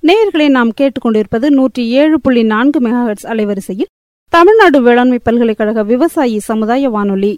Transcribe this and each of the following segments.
நேயர்களை நாம் கேட்டுக்கொண்டிருப்பது நூற்றி ஏழு புள்ளி நான்கு மெகாஹெட்ஸ் அலைவரிசையில் தமிழ்நாடு வேளாண்மை பல்கலைக்கழக விவசாயி சமுதாய வானொலி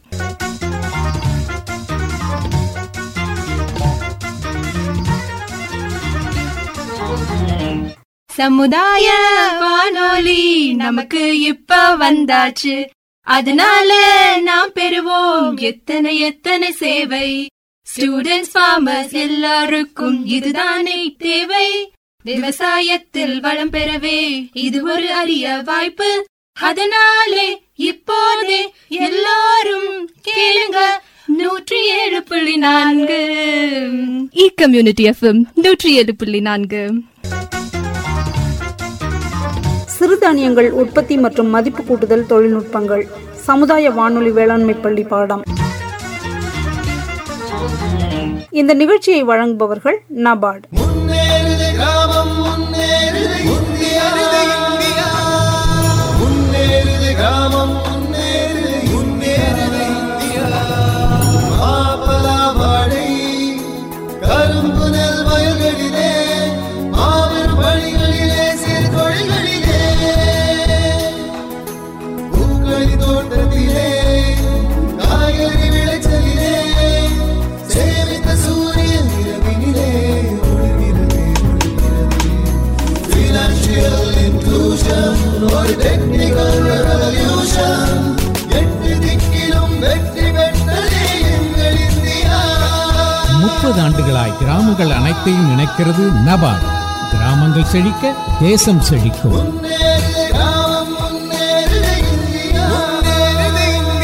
சமுதாய வானொலி நமக்கு இப்ப வந்தாச்சு அதனால நாம் பெறுவோம் எத்தனை எத்தனை சேவை ஸ்டூடெண்ட்ஸ் ஃபார்மர்ஸ் எல்லாருக்கும் இதுதானே தேவை விவசாயத்தில் வளம் பெறவே இது ஒரு அரிய வாய்ப்பு அதனாலே இப்போதே எல்லாரும் கேளுங்க நூற்றி ஏழு புள்ளி நான்கு இ கம்யூனிட்டி எஃப்எம் நூற்றி ஏழு புள்ளி நான்கு சிறுதானியங்கள் உற்பத்தி மற்றும் மதிப்பு கூட்டுதல் தொழில்நுட்பங்கள் சமுதாய வானொலி வேளாண்மை பள்ளி பாடம் இந்த நிகழ்ச்சியை வழங்குபவர்கள் நபார்டு முன்னேறுது கிராமம் முன்னேறுது இந்தியா இந்தியா முன்னேறுது கிராமம் முன்னேறுது முன்னேறுது இந்தியா மாப்பலா வாழை கரும்பு நெல் வயல்களிலே மாபெரும் பணிகளிலே சிறு தொழில்களிலே பூக்களி தோட்டத்திலே காய்கறி விளைச்சலிலே சேமித்த சூரியன் இரவினிலே ஒளிர்கிறது ஒளிர்கிறது Financial inclusion ஒரு technical revolution எட்டு திக்கிலும் வெற்றி பெற்றதே எங்கள் இந்தியா முப்பது ஆண்டுகளாய் கிராமங்கள் அனைத்தையும் இணைக்கிறது நபார்டு கிராமங்கள் செழிக்க தேசம் செழிக்கும் முன்னேறுது கிராமம் முன்னேறுது இந்தியா முன்னேறுது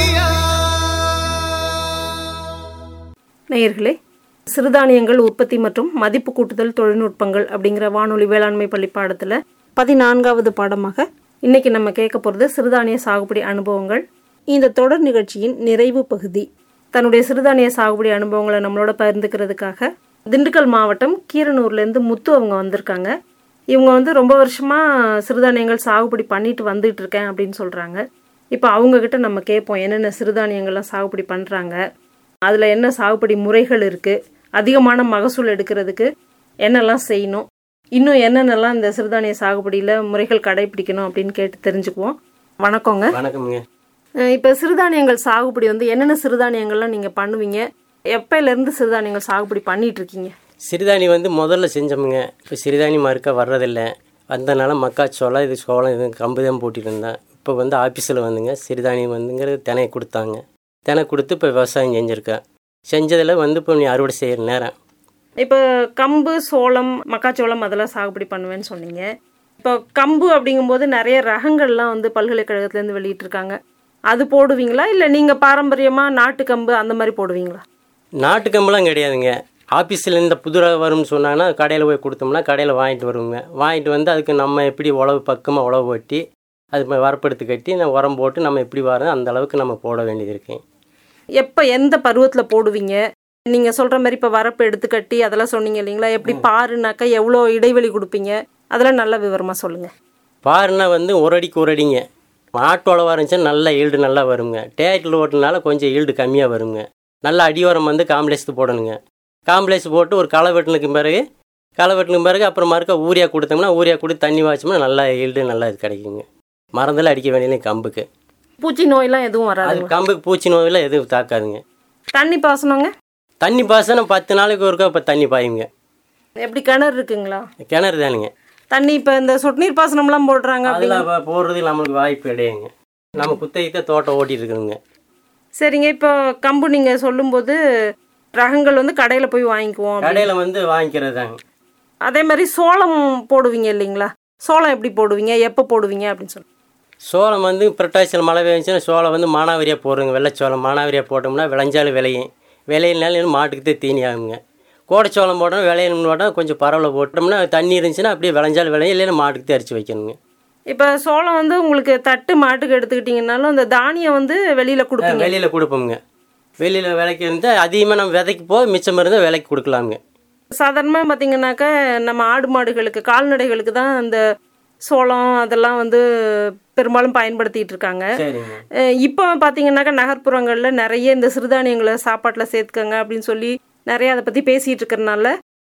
இந்தியா நேயர்களே சிறுதானியங்கள் உற்பத்தி மற்றும் மதிப்பு கூட்டுதல் தொழில்நுட்பங்கள் அப்படிங்கிற வானொலி வேளாண்மை பள்ளி பாடத்தில் பதினான்காவது பாடமாக இன்னைக்கு நம்ம கேட்க போகிறது சிறுதானிய சாகுபடி அனுபவங்கள் இந்த தொடர் நிகழ்ச்சியின் நிறைவு பகுதி தன்னுடைய சிறுதானிய சாகுபடி அனுபவங்களை நம்மளோட பகிர்ந்துக்கிறதுக்காக திண்டுக்கல் மாவட்டம் கீரனூர்லேருந்து முத்து அவங்க வந்திருக்காங்க இவங்க வந்து ரொம்ப வருஷமாக சிறுதானியங்கள் சாகுபடி பண்ணிட்டு வந்துட்டு இருக்கேன் அப்படின்னு சொல்கிறாங்க இப்போ அவங்கக்கிட்ட நம்ம கேட்போம் என்னென்ன சிறுதானியங்கள்லாம் சாகுபடி பண்ணுறாங்க அதில் என்ன சாகுபடி முறைகள் இருக்குது அதிகமான மகசூல் எடுக்கிறதுக்கு என்னெல்லாம் செய்யணும் இன்னும் என்னென்னலாம் இந்த சிறுதானிய சாகுபடியில் முறைகள் கடைபிடிக்கணும் அப்படின்னு கேட்டு தெரிஞ்சுக்குவோம் வணக்கங்க வணக்கம்ங்க இப்போ சிறுதானியங்கள் சாகுபடி வந்து என்னென்ன சிறுதானியங்கள்லாம் நீங்கள் பண்ணுவீங்க எப்பயிலேருந்து சிறுதானியங்கள் சாகுபடி பண்ணிட்டு இருக்கீங்க சிறுதானி வந்து முதல்ல செஞ்சோமுங்க இப்போ சிறுதானி மறுக்க வர்றதில்ல வந்தனால மக்காச்சோளம் இது சோளம் இது கம்பு தான் போட்டிட்டு இருந்தேன் இப்போ வந்து ஆஃபீஸில் வந்துங்க சிறுதானி வந்துங்கிறது தினையை கொடுத்தாங்க தினை கொடுத்து இப்போ விவசாயம் செஞ்சுருக்கேன் செஞ்சதில் வந்து இப்போ நீ அறுவடை செய்கிற நேரம் இப்போ கம்பு சோளம் மக்காச்சோளம் அதெல்லாம் சாகுபடி பண்ணுவேன்னு சொன்னீங்க இப்போ கம்பு அப்படிங்கும்போது நிறைய ரகங்கள்லாம் வந்து பல்கலைக்கழகத்துலேருந்து வெளியிட்டிருக்காங்க அது போடுவீங்களா இல்லை நீங்கள் பாரம்பரியமாக நாட்டு கம்பு அந்த மாதிரி போடுவீங்களா நாட்டு கம்பெல்லாம் கிடையாதுங்க ஆஃபீஸில் இந்த புது ரகம் வரும்னு சொன்னாங்கன்னா கடையில் போய் கொடுத்தோம்னா கடையில் வாங்கிட்டு வருவோங்க வாங்கிட்டு வந்து அதுக்கு நம்ம எப்படி உழவு பக்கமாக உழவு வெட்டி அது ம- வரப்படுத்து கட்டி நான் உரம் போட்டு நம்ம எப்படி வரோம் அந்த அளவுக்கு நம்ம போட வேண்டியது இருக்குங்க எப்போ எந்த பருவத்தில் போடுவீங்க நீங்கள் சொல்கிற மாதிரி இப்போ வரப்பு எடுத்து கட்டி அதெல்லாம் சொன்னீங்க இல்லைங்களா எப்படி பாருனாக்கா எவ்வளோ இடைவெளி கொடுப்பீங்க அதெல்லாம் நல்ல விவரமாக சொல்லுங்கள் பாருன்னா வந்து ஒரு அடிக்கு ஒரு அடிங்க ஆட்டு உழவா இருந்துச்சுன்னா நல்ல ஈல்டு நல்லா வருங்க டேட்டில் ஓட்டுனால கொஞ்சம் ஈல்டு கம்மியாக வருங்க நல்ல அடியோரம் வந்து காம்ப்ளெக்ஸ் போடணுங்க காம்ப்ளெக்ஸ் போட்டு ஒரு களை வெட்டினுக்கு பிறகு களை வெட்டினுக்கு பிறகு அப்புறம் மறுக்க ஊரியா கொடுத்தோம்னா ஊரியா கொடுத்து தண்ணி வாய்ச்சோம்னா நல்லா ஈல்டு நல்லா இது கிடைக்குங்க மறந்தெல்லாம் அடிக்க வேண்டியது கம்புக்கு பூச்சி நோயெல்லாம் எதுவும் அது வராது கம்புக்கு பூச்சி நோயில் எதுவும் தாக்காதுங்க தண்ணி பாசனங்க தண்ணி பாசனம் பத்து நாளைக்கு ஒருக்கா இப்போ தண்ணி பாயுங்க எப்படி கிணறு இருக்குங்களா கிணறு தானுங்க தண்ணி இப்போ இந்த சொட்டு நீர் பாசனம்லாம் போடுறாங்க அதில் அப்படிங்க போடுறதுக்கு நம்மளுக்கு வாய்ப்பு கிடையாதுங்க நம்ம குத்தகைக்கு தான் தோட்டம் ஓட்டிட்டு இருக்குதுங்க சரிங்க இப்போ கம்பு நீங்கள் சொல்லும்போது ரகங்கள் வந்து கடையில் போய் வாங்கிக்குவோம் அப்படின்னு. கடையில் வந்து வாங்கிக்கிறது தாங்க அதே மாதிரி சோளம் போடுவீங்க இல்லைங்களா சோளம் எப்படி போடுவீங்க எப்போ போடுவீங்க அப்படின்னு சொல்லி சோளம் வந்து புரட்டாசியில் மழை பெஞ்சுன்னா சோளம் வந்து மானாவரியாக போடுறோங்க வெள்ளைச்சோளம் மானாவரியாக போட்டோம்னா விளைஞ்சாலும் விளையும் விளையினாலும் மாட்டுக்கு தான் தீனி ஆகுங்க கோடைச்சோளம் போட்டோம் விளையணும்னு போட்டால் கொஞ்சம் பரவல போட்டோம்னா தண்ணி இருந்துச்சுன்னா அப்படியே விளைஞ்சாலும் விளையும் இல்லைன்னா மாட்டுக்கு தான் அரிச்சு வைக்கணுங்க இப்போ சோளம் வந்து உங்களுக்கு தட்டு மாட்டுக்கு எடுத்துக்கிட்டிங்கனாலும் அந்த தானியம் வந்து வெளியில் கொடுப்பீங்க வெளியில் கொடுப்போமுங்க வெளியில் விலைக்கு இருந்தால் அதிகமாக நம்ம விதைக்கு போக மிச்சம் இருந்தால் விலைக்கு கொடுக்கலாமுங்க சாதாரணமாக பார்த்தீங்கன்னாக்கா நம்ம ஆடு மாடுகளுக்கு கால்நடைகளுக்கு தான் அந்த சோளம் அதெல்லாம் வந்து பெரும்பாலும் பயன்படுத்திட்டு இருக்காங்க சரிங்க அஹ் இப்போ பார்த்தீங்கன்னாக்கா நகர்ப்புறங்களில் நிறைய இந்த சிறுதானியங்களை சாப்பாட்டில் சேர்த்துக்கங்க அப்படின்னு சொல்லி நிறைய அதை பற்றி பேசிகிட்டு இருக்கிறனால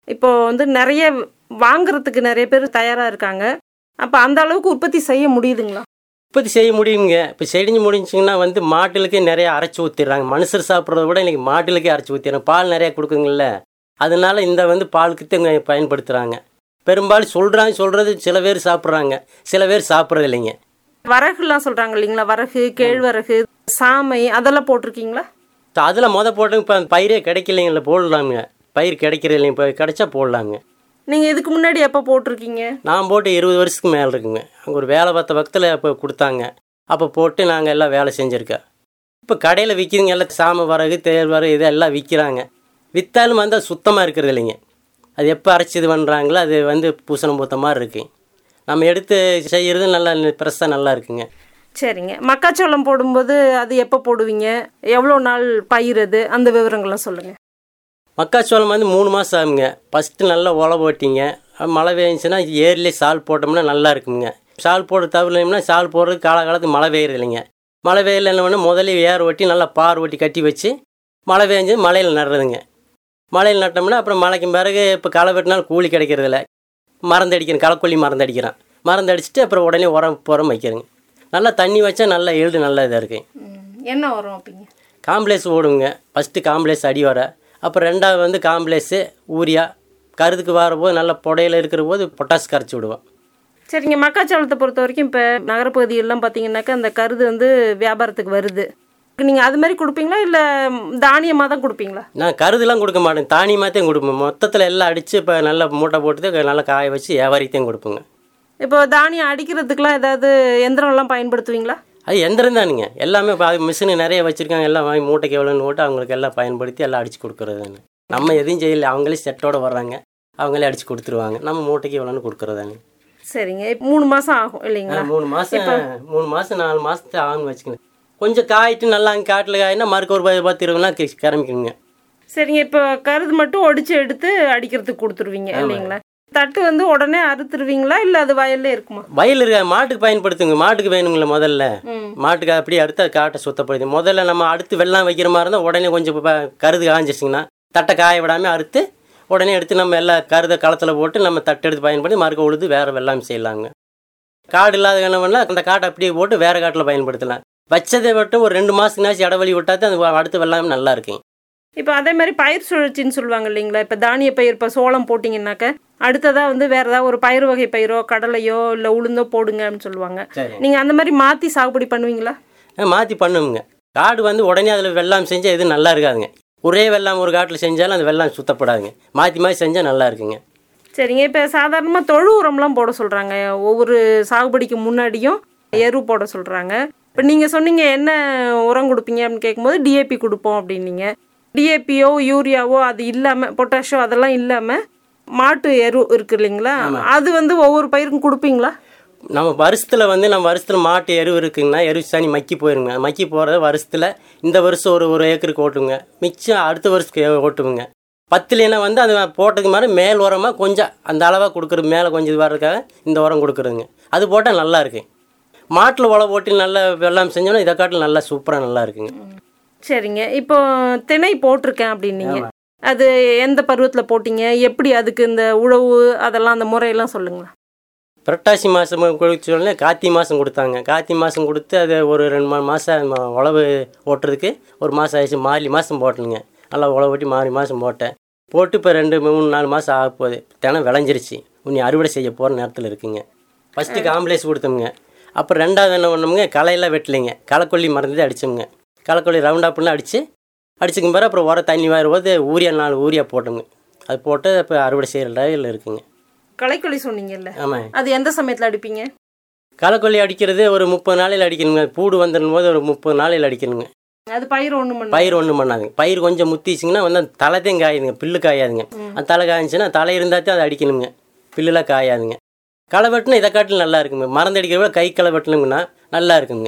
இப்போ வந்து நிறைய வாங்குறதுக்கு நிறைய பேர் தயாராக இருக்காங்க அப்போ அந்த அளவுக்கு உற்பத்தி செய்ய முடியுதுங்களா உற்பத்தி செய்ய முடியுங்க இப்போ செடிஞ்சு முடிஞ்சிங்கன்னா வந்து மாட்டுகளுக்கே நிறைய அரைச்சி ஊற்றிடுறாங்க மனுஷர் சாப்பிட்றத விட இன்றைக்கி மாட்டுகளுக்கே அரைச்சி ஊற்றிடுறாங்க பால் நிறையா கொடுக்குங்கல்ல அதனால இந்த வந்து பாலுக்கு தான் இங்க பயன்படுத்துகிறாங்க பெரும்பாலும் சொல்கிறாங்க சொல்கிறது சில பேர் சாப்பிட்றாங்க சில பேர் சாப்பிட்றது இல்லைங்க வரகுலாம் சொல்கிறாங்க இல்லைங்களா வரகு கேழ்வரகு சாமை அதெல்லாம் போட்டிருக்கீங்களா அதில் மொதல் போட்டு இப்போ பயிரே கிடைக்கலைங்கள போடலாமுங்க பயிர் கிடைக்கிறது இல்லைங்க இப்போ கிடைச்சா போடலாமுங்க நீங்கள் இதுக்கு முன்னாடி எப்போ போட்டிருக்கீங்க நான் போட்டு இருபது வருஷத்துக்கு மேலே இருக்குங்க அங்கே ஒரு வேலை பார்த்த பக்கத்தில் அப்போ கொடுத்தாங்க அப்போ போட்டு நாங்கள் எல்லாம் வேலை செஞ்சுருக்கோம் இப்போ கடையில் விற்கிதுங்க எல்லாம் சாம வரகு தேர் வரகு இதெல்லாம் விற்கிறாங்க விற்றாலும் வந்து அது சுத்தமாக இருக்கிறது இல்லைங்க அது எப்போ அரைச்சி இது பண்ணுறாங்களோ அது வந்து பூசணம் பூத்த மாதிரி இருக்கு நம்ம எடுத்து செய்கிறது நல்லா ஃப்ரெஷ்ஷாக நல்லா இருக்குங்க சரிங்க மக்காச்சோளம் போடும்போது அது எப்போ போடுவீங்க எவ்வளோ நாள் பயிர் அது அந்த விவரங்கள்லாம் சொல்லுங்கள் மக்காச்சோளம் வந்து மூணு மாதம் ஆகுங்க ஃபஸ்ட்டு நல்லா உழவு ஓட்டிங்க மழை பெஞ்சுன்னா ஏரிலே சால் போட்டோம்னா நல்லா இருக்குங்க சால் போட தவிரலைம்னா சால் போடுறதுக்கு காலகாலத்துக்கு மழை பெய்யறது இல்லைங்க மழை பெய்யல என்ன பண்ணால் முதல்ல ஏர் ஓட்டி நல்லா பார் ஓட்டி கட்டி வச்சு மழை பெஞ்சு மழையில் நடுறதுங்க மழையில் நட்டோம்னா அப்புறம் மழைக்கு பிறகு இப்போ களை வெட்டினாலும் கூலி கிடைக்கிறதில்ல மருந்து அடிக்கிறேன் களைக்கொல்லி மருந்து அடிக்கிறான் மருந்து அடிச்சுட்டு அப்புறம் உடனே உரம் உரம் வைக்கிறேங்க நல்லா தண்ணி வச்சா நல்லா எழுது நல்லா இதாக இருக்குங்க என்ன வரும் அப்படிங்க காம்ப்ளெக்ஸ் ஓடுங்க ஃபஸ்ட்டு காம்ப்ளெக்ஸ் அடி வர அப்புறம் ரெண்டாவது வந்து காம்ப்ளெக்ஸு ஊரியா கருதுக்கு வரபோது நல்லா புடையில இருக்கிற போது பொட்டாஸ் கரைச்சி விடுவோம் சரிங்க மக்காச்சோளத்தை பொறுத்த வரைக்கும் இப்போ நகரப்பகுதியெல்லாம் பார்த்தீங்கன்னாக்கா அந்த கருது வந்து வியாபாரத்துக்கு வருது நீங்கள் அது மாதிரி கொடுப்பீங்களா இல்லை தானியமாக தான் கொடுப்பீங்களா நான் கருதுலாம் கொடுக்க மாட்டேன் தானியமாக தான் கொடுப்பேன் மொத்தத்தில் எல்லாம் அடித்து இப்போ நல்லா மூட்டை போட்டு நல்லா காய வச்சு வியாபாரிக்கு கொடுப்பேங்க இப்போ தானியம் அடிக்கிறதுக்கெலாம் ஏதாவது எந்திரம்லாம் பயன்படுத்துவீங்களா அது எந்திரம் தானுங்க எல்லாமே இப்போ அது மிஷினு நிறைய வச்சுருக்காங்க எல்லாம் வாங்கி மூட்டைக்கு எவ்வளோன்னு போட்டு அவங்களுக்கு எல்லாம் பயன்படுத்தி எல்லாம் அடித்து கொடுக்குறதானு நம்ம எதுவும் செய்யலை அவங்களே செட்டோட வர்றாங்க அவங்களே அடித்து கொடுத்துருவாங்க நம்ம மூட்டைக்கு எவ்வளோன்னு கொடுக்குறதானு சரிங்க இப்ப மூணு மாதம் ஆகும் இல்லைங்களா மூணு மாதம் மூணு மாதம் நாலு மாதத்து ஆகும்னு வச்சுக்கோங்க கொஞ்சம் காயிட்டு நல்லா அங்கே காட்டில் காயினா மறுக்க ஒரு பத்து- பத்து இருபதுலாம் கிளம்பிக்கணுங்க சரிங்க இப்போ கருது மட்டும் ஒடிச்சு எடுத்து அடிக்கிறதுக்கு கொடுத்துருவீங்க இல்லைங்களா தட்டு வந்து உடனே அறுத்துருவீங்களா இல்லை அது வயல்ல இருக்குமா வயல் இருக்க மாட்டுக்கு பயன்படுத்துங்க மாட்டுக்கு வேணுங்களே முதல்ல ம். மாட்டுக்கு அப்படியே அடுத்து அது காட்டை சுத்தப்படுது முதல்ல நம்ம அடுத்து வெள்ளம் வைக்கிற மாதிரி இருந்தால் உடனே கொஞ்சம் ப- கருது காஞ்சிச்சிங்கன்னா தட்டை காய விடாமல் அறுத்து உடனே எடுத்து நம்ம எல்லா கருதை களத்தில் போட்டு நம்ம தட்டு எடுத்து பயன்படுத்தி மறுக்க உழுது வேறு வெள்ளாமை செய்யலாங்க காடு இல்லாத கணவன்ல அந்த காட்டை அப்படியே போட்டு வேறு காட்டில் பயன்படுத்தலாம் வச்சதை விட்டு ஒரு ரெண்டு மாதத்துக்குனாச்சும் இடவழி விட்டாதான் அது வ- அடுத்து வெள்ளாமை நல்லா இருக்குங்க இப்போ அதே மாதிரி பயிர் சுழற்சின்னு சொல்லுவாங்க இல்லைங்களா இப்போ தானிய பயிர் இப்போ சோளம் போட்டிங்கன்னாக்க அடுத்ததாக வந்து வேறு ஏதாவது ஒரு பயிர் வகை பயிரோ கடலையோ இல்லை உளுந்தோ போடுங்க அப்படின்னு சொல்லுவாங்க சரி நீங்கள் அந்த மாதிரி மாற்றி சாகுபடி பண்ணுவீங்களா மாற்றி பண்ணுவோங்க காடு வந்து உடனே அதில் வெள்ளாமை செஞ்சால் எதுவும் நல்லா இருக்காதுங்க ஒரே வெள்ளாமை ஒரு காட்டில் செஞ்சாலும் அந்த வெள்ளாமை சுத்தப்படாதுங்க மாற்றி மாற்றி செஞ்சால் நல்லா இருக்குங்க சரிங்க இப்போ சாதாரணமாக தொழு உரம்லாம் போட சொல்கிறாங்க ஒவ்வொரு சாகுபடிக்கு முன்னாடியும் எரு போட சொல்கிறாங்க இப்போ நீங்கள் சொன்னீங்க என்ன உரம் கொடுப்பீங்க அப்படின்னு கேட்கும்போது டிஏபி கொடுப்போம் அப்படின்னீங்க டிஏபியோ யூரியாவோ அது இல்லாமல் பொட்டாஷோ அதெல்லாம் இல்லாமல் மாட்டு எரு இருக்கு இல்லைங்களா அது வந்து ஒவ்வொரு பயிருக்கும் கொடுப்பீங்களா நம்ம வருஷத்தில் வந்து நம்ம வருஷத்தில் மாட்டு எரு இருக்குங்கன்னா எரு சனி மக்கி போயிருங்க மக்கி போகிறத வருஷத்தில் இந்த வருஷம் ஒரு ஒரு ஏக்கருக்கு ஓட்டுங்க மிச்சம் அடுத்த வருஷத்துக்கு ஓட்டுவோங்க பத்துலேனா வந்து அது போட்டதுக்கு மாதிரி மேல் உரமாக கொஞ்சம் அந்த அளவாக கொடுக்குறது மேலே கொஞ்சம் இது வர்றதுக்காக இந்த உரம் கொடுக்குறதுங்க அது போட்டால் நல்லா இருக்கு மாட்டில் உழவு ஓட்டி நல்லா வெள்ளாமை செஞ்சோன்னா இதை காட்டில் நல்லா சூப்பராக நல்லா இருக்குங்க சரிங்க இப்போ திணை போட்டிருக்கேன் அப்படின்னீங்க அது எந்த பருவத்தில் போட்டீங்க எப்படி அதுக்கு இந்த உழவு அதெல்லாம் அந்த முறையெல்லாம் சொல்லுங்களேன் புரட்டாசி மாதம் கொடுத்தோடனே கார்த்தி மாதம் கொடுத்தாங்க கார்த்தி மாதம் கொடுத்து அது ஒரு ரெண்டு மூணு மாதம் உழவு ஓட்டுறதுக்கு ஒரு மாதம் ஆயிடுச்சு மார்லி மாதம் போட்டணுங்க நல்லா உழவு ஓட்டி மாறி மாதம் போட்டேன் போட்டு இப்போ ரெண்டு மூணு நாலு மாதம் ஆக போகுது தினம் விளைஞ்சிருச்சு உன்னை அறுவடை செய்ய போகிற நேரத்தில் இருக்குங்க ஃபஸ்ட்டு காம்ப்ளெக்ஸ் கொடுத்தோமுங்க அப்புறம் ரெண்டாவது என்ன பண்ணோமுங்க களையெல்லாம் வெட்டலைங்க களைக்கொல்லி மருந்து அடிச்சோமுங்க களைக்கொல்லி ரவுண்ட் அப்லாம் அடித்து அடிச்சுக்கும் பிறகு அப்புறம் உர தண்ணி வரும்போது ஊரியா நாலு ஊரியா போட்டோங்க அது போட்டு இப்போ அறுவடை செய்கிற லெவலில் இருக்குங்க களைக்கொல்லி சொன்னீங்கல்ல ஆமாம் அது எந்த சமயத்தில் அடிப்பீங்க களைக்கொல்லி அடிக்கிறது ஒரு முப்பது நாளையில் அடிக்கணுங்க பூடு வந்துடும் போது ஒரு முப்பது நாளையில் அடிக்கணுங்க அது பயிர் ஒன்று பண்ண பயிர் ஒன்றும் பண்ணாதுங்க பயிர் கொஞ்சம் முத்திச்சிங்கன்னா வந்து அந்த தலைத்தையும் காயுதுங்க பில்லு காயாதுங்க அந்த தலை காய்ஞ்சுன்னா தலை இருந்தால் தான் அதை அடிக்கணுங்க பில்லுலாம் காயாதுங்க களை வெட்டினா இதை காட்டிலும் நல்லா இருக்குங்க மருந்து அடிக்கிற விட கை களை வெட்டணுங்கன்னா நல்லா இருக்குங்க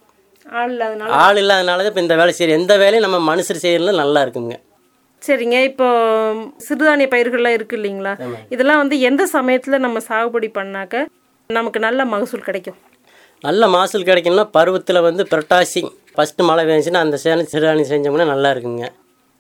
ஆள் இல்லாதனால ஆள் இல்லாதனால தான் இப்போ இந்த வேலை செய்யற எந்த வேலையும் நம்ம மனுஷர் செய்யறதுல நல்லா இருக்குங்க சரிங்க இப்போ சிறுதானிய பயிர்கள்லாம் இருக்கு இல்லைங்களா இதெல்லாம் வந்து எந்த சமயத்தில் நம்ம சாகுபடி பண்ணாக்க நமக்கு நல்ல மகசூல் கிடைக்கும் நல்ல மகசூல் கிடைக்கணும்னா பருவத்தில் வந்து புரட்டாசி ஃபஸ்ட்டு மழை பெஞ்சுன்னா அந்த சேலம் சிறுதானி செஞ்சோம்னா நல்லா இருக்குங்க